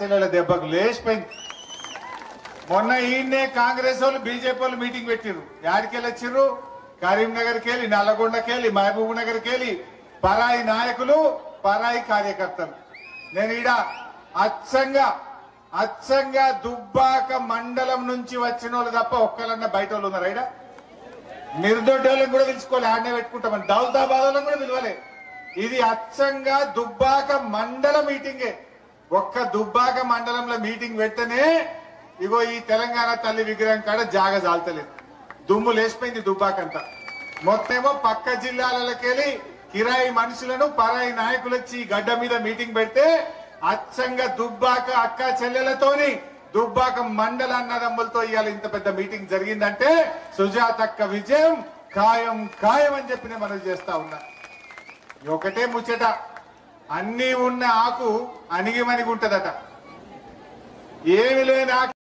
చెల్లెల దెబ్బకు లేచిపోయింది మొన్న ఈయన్నే కాంగ్రెస్ వాళ్ళు బీజేపీ వాళ్ళు మీటింగ్ పెట్టిర్రు యాడికెళ్ళి వచ్చిర్రు కరీంనగర్కి వెళ్ళి నల్లగొండకి వెళ్ళి మహబూబ్ నగర్కి వెళ్ళి పరాయి నాయకులు పరాయి కార్యకర్తలు నేను ఈడ అచ్చంగా అచ్చంగా దుబ్బాక మండలం నుంచి వచ్చిన వాళ్ళు తప్ప ఒక్కలన్నా బయట వాళ్ళు ఉన్నారు ఈడ నిర్దొడ్డి వాళ్ళని కూడా పిలుచుకోవాలి ఆడనే పెట్టుకుంటామని దౌలతాబాద్ వాళ్ళని కూడా పిలవలే ఇది అచ్చంగా దుబ్బాక మండల మీటింగే ఒక్క దుబ్బాక మండలంలో మీటింగ్ పెట్టనే ఇగో ఈ తెలంగాణ తల్లి విగ్రహం కాడ జాగ జాలతలేదు దుమ్ము లేచిపోయింది దుబ్బాకంతా మొత్తమేమో పక్క జిల్లాలకెళ్ళి కిరాయి మనుషులను పరాయి నాయకులు వచ్చి ఈ గడ్డ మీద మీటింగ్ పెడితే అచ్చంగా దుబ్బాక అక్క చెల్లెలతోని దుబ్బాక మండల అన్నదమ్ములతో ఇవాళ ఇంత పెద్ద మీటింగ్ జరిగిందంటే సుజాతక్క విజయం ఖాయం ఖాయం అని చెప్పి నేను మనవి చేస్తా ఉన్నా ఒకటే ముచ్చట అన్నీ ఉన్న ఆకు అణిగిమణిగి ఉంటదట ఏమి లేని ఆకు